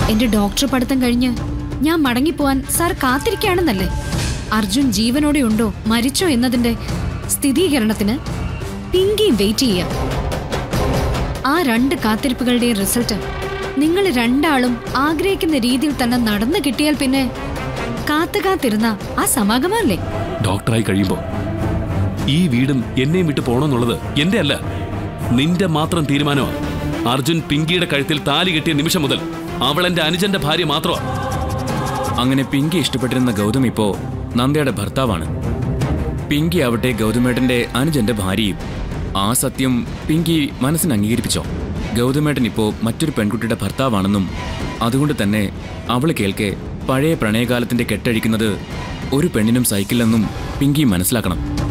എന്റെ ഡോക്ടർ പഠിത്തം കഴിഞ്ഞ് ഞാൻ മടങ്ങിപ്പോവാൻ സാർ കാത്തിരിക്കുകയാണെന്നല്ലേ അർജുൻ ജീവനോടെ ഉണ്ടോ മരിച്ചോ എന്നതിന്റെ സ്ഥിരീകരണത്തിന് പിങ്കിയും വെയിറ്റ് ചെയ്യാം ആ രണ്ട് കാത്തിരിപ്പുകളുടെയും റിസൾട്ട് നിങ്ങൾ രണ്ടാളും ആഗ്രഹിക്കുന്ന രീതിയിൽ തന്നെ നടന്നു കിട്ടിയാൽ പിന്നെ കാത്തു കാത്തിരുന്ന ആ സമാഗമല്ലേ ഡോക്ടറായി കഴിയുമ്പോ ഈ വീടും എന്നെയും വിട്ട് പോണമെന്നുള്ളത് എന്റെ അല്ല നിന്റെ മാത്രം തീരുമാനമാണ് അർജുൻ പിങ്കിയുടെ കഴുത്തിൽ താലി കെട്ടിയ നിമിഷം മുതൽ അവൾ എന്റെ അനുജന്റെ ഭാര്യ മാത്രമാണ് അങ്ങനെ പിങ്കി ഇഷ്ടപ്പെട്ടിരുന്ന ഗൗതം ഇപ്പോ നന്ദയുടെ ഭർത്താവാണ് പിങ്കി ആവട്ടെ ഗൗതമേട്ടന്റെ അനുജന്റെ ഭാര്യയും ആ സത്യം പിങ്കി മനസ്സിന് അംഗീകരിപ്പിച്ചോ ഗൗതമേട്ടൻ ഇപ്പോ മറ്റൊരു പെൺകുട്ടിയുടെ ഭർത്താവാണെന്നും അതുകൊണ്ട് തന്നെ അവള് കേൾക്കെ പഴയ പ്രണയകാലത്തിന്റെ കെട്ടഴിക്കുന്നത് ഒരു പെണ്ണിനും സഹിക്കില്ലെന്നും പിങ്കി മനസ്സിലാക്കണം